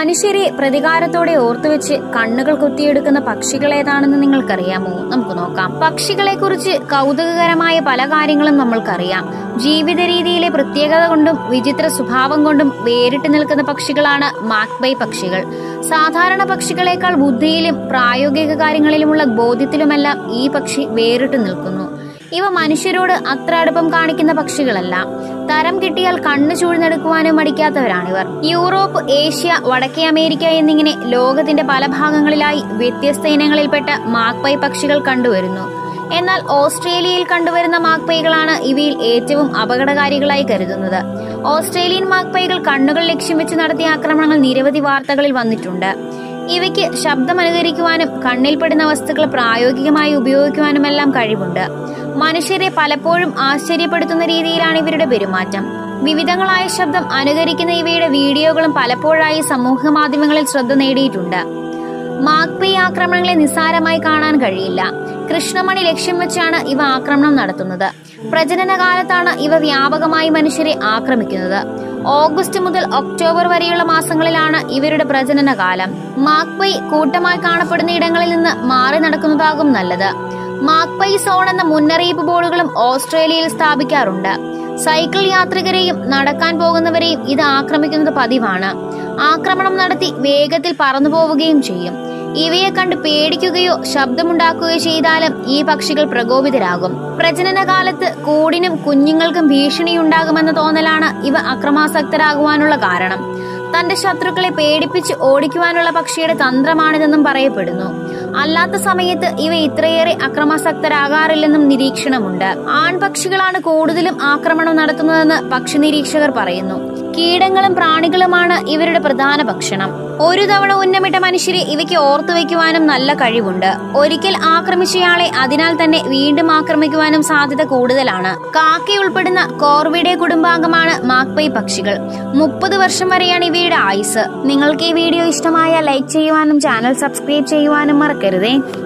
മനുഷ്യരെ പ്രതികാരത്തോടെ ഓർത്തുവെച്ച് കണ്ണുകൾ കുത്തിയെടുക്കുന്ന പക്ഷികൾ ഏതാണെന്ന് നിങ്ങൾക്കറിയാമോ നമുക്ക് നോക്കാം പക്ഷികളെ കുറിച്ച് കൗതുകകരമായ പല കാര്യങ്ങളും നമ്മൾക്കറിയാം ജീവിത രീതിയിലെ പ്രത്യേകത കൊണ്ടും വിചിത്ര സ്വഭാവം കൊണ്ടും വേറിട്ട് നിൽക്കുന്ന പക്ഷികളാണ് മാക്ബൈ പക്ഷികൾ സാധാരണ പക്ഷികളെക്കാൾ ബുദ്ധിയിലും പ്രായോഗിക കാര്യങ്ങളിലുമുള്ള ബോധ്യത്തിലുമെല്ലാം ഈ പക്ഷി വേറിട്ട് നിൽക്കുന്നു ഇവ മനുഷ്യരോട് അത്ര അടുപ്പം കാണിക്കുന്ന പക്ഷികളല്ല തരം കിട്ടിയാൽ കണ്ണു ചൂഴ്ന്നെടുക്കുവാനും മടിക്കാത്തവരാണിവർ യൂറോപ്പ് ഏഷ്യ വടക്കേ അമേരിക്ക എന്നിങ്ങനെ ലോകത്തിന്റെ പല ഭാഗങ്ങളിലായി വ്യത്യസ്ത ഇനങ്ങളിൽപ്പെട്ട മാക്പൈ പക്ഷികൾ കണ്ടുവരുന്നു എന്നാൽ ഓസ്ട്രേലിയയിൽ കണ്ടുവരുന്ന മാക്പൈകളാണ് ഇവയിൽ ഏറ്റവും അപകടകാരികളായി കരുതുന്നത് ഓസ്ട്രേലിയൻ മാക്പൈകൾ കണ്ണുകൾ ലക്ഷ്യം വെച്ച് നടത്തിയ ആക്രമണങ്ങൾ നിരവധി വാർത്തകളിൽ വന്നിട്ടുണ്ട് ഇവയ്ക്ക് ശബ്ദം അനുകരിക്കുവാനും കണ്ണിൽപ്പെടുന്ന വസ്തുക്കൾ പ്രായോഗികമായി ഉപയോഗിക്കുവാനുമെല്ലാം കഴിവുണ്ട് മനുഷ്യരെ പലപ്പോഴും ആശ്ചര്യപ്പെടുത്തുന്ന രീതിയിലാണ് ഇവരുടെ പെരുമാറ്റം വിവിധങ്ങളായ ശബ്ദം അനുകരിക്കുന്ന ഇവയുടെ വീഡിയോകളും പലപ്പോഴായി സമൂഹ മാധ്യമങ്ങളിൽ ശ്രദ്ധ നേടിയിട്ടുണ്ട് മാക്പി ആക്രമണങ്ങളെ നിസ്സാരമായി കാണാൻ കഴിയില്ല കൃഷ്ണമണി ലക്ഷ്യം വെച്ചാണ് ഇവ ആക്രമണം നടത്തുന്നത് പ്രജനന കാലത്താണ് ഇവ വ്യാപകമായി മനുഷ്യരെ ആക്രമിക്കുന്നത് ഓഗസ്റ്റ് മുതൽ ഒക്ടോബർ വരെയുള്ള മാസങ്ങളിലാണ് ഇവരുടെ പ്രജനന കാലം മാക്പൈ കൂട്ടമായി കാണപ്പെടുന്ന ഇടങ്ങളിൽ നിന്ന് മാറി നടക്കുന്നതാകും നല്ലത് മാക്പൈ സോൺ എന്ന മുന്നറിയിപ്പ് ബോർഡുകളും ഓസ്ട്രേലിയയിൽ സ്ഥാപിക്കാറുണ്ട് സൈക്കിൾ യാത്രികരെയും നടക്കാൻ പോകുന്നവരെയും ഇത് ആക്രമിക്കുന്നത് പതിവാണ് ആക്രമണം നടത്തി വേഗത്തിൽ പറന്നു പോവുകയും ചെയ്യും ഇവയെ കണ്ട് പേടിക്കുകയോ ശബ്ദമുണ്ടാക്കുകയോ ചെയ്താലും ഈ പക്ഷികൾ പ്രകോപിതരാകും പ്രജനന കാലത്ത് കൂടിനും കുഞ്ഞുങ്ങൾക്കും ഭീഷണിയുണ്ടാകുമെന്ന തോന്നലാണ് ഇവ അക്രമാസക്തരാകുവാനുള്ള കാരണം തന്റെ ശത്രുക്കളെ പേടിപ്പിച്ച് ഓടിക്കുവാനുള്ള പക്ഷിയുടെ തന്ത്രമാണിതെന്നും പറയപ്പെടുന്നു അല്ലാത്ത സമയത്ത് ഇവ ഇത്രയേറെ അക്രമാസക്തരാകാറില്ലെന്നും നിരീക്ഷണമുണ്ട് ആൺപക്ഷികളാണ് കൂടുതലും ആക്രമണം നടത്തുന്നതെന്ന് പക്ഷി നിരീക്ഷകർ പറയുന്നു കീടങ്ങളും പ്രാണികളുമാണ് ഇവരുടെ പ്രധാന ഭക്ഷണം ഒരു തവണ ഉന്നമിട്ട മനുഷ്യരെ ഇവയ്ക്ക് ഓർത്തു വയ്ക്കുവാനും നല്ല കഴിവുണ്ട് ഒരിക്കൽ ആക്രമിച്ചയാളെ അതിനാൽ തന്നെ വീണ്ടും ആക്രമിക്കുവാനും സാധ്യത കൂടുതലാണ് കാക്കി ഉൾപ്പെടുന്ന കോർവിഡെ കുടുംബാംഗമാണ് മാക്പൈ പക്ഷികൾ മുപ്പത് വർഷം വരെയാണ് ഇവയുടെ ആയുസ് നിങ്ങൾക്ക് ഈ വീഡിയോ ഇഷ്ടമായ ലൈക്ക് ചെയ്യുവാനും ചാനൽ സബ്സ്ക്രൈബ് ചെയ്യുവാനും മറക്കരുതേ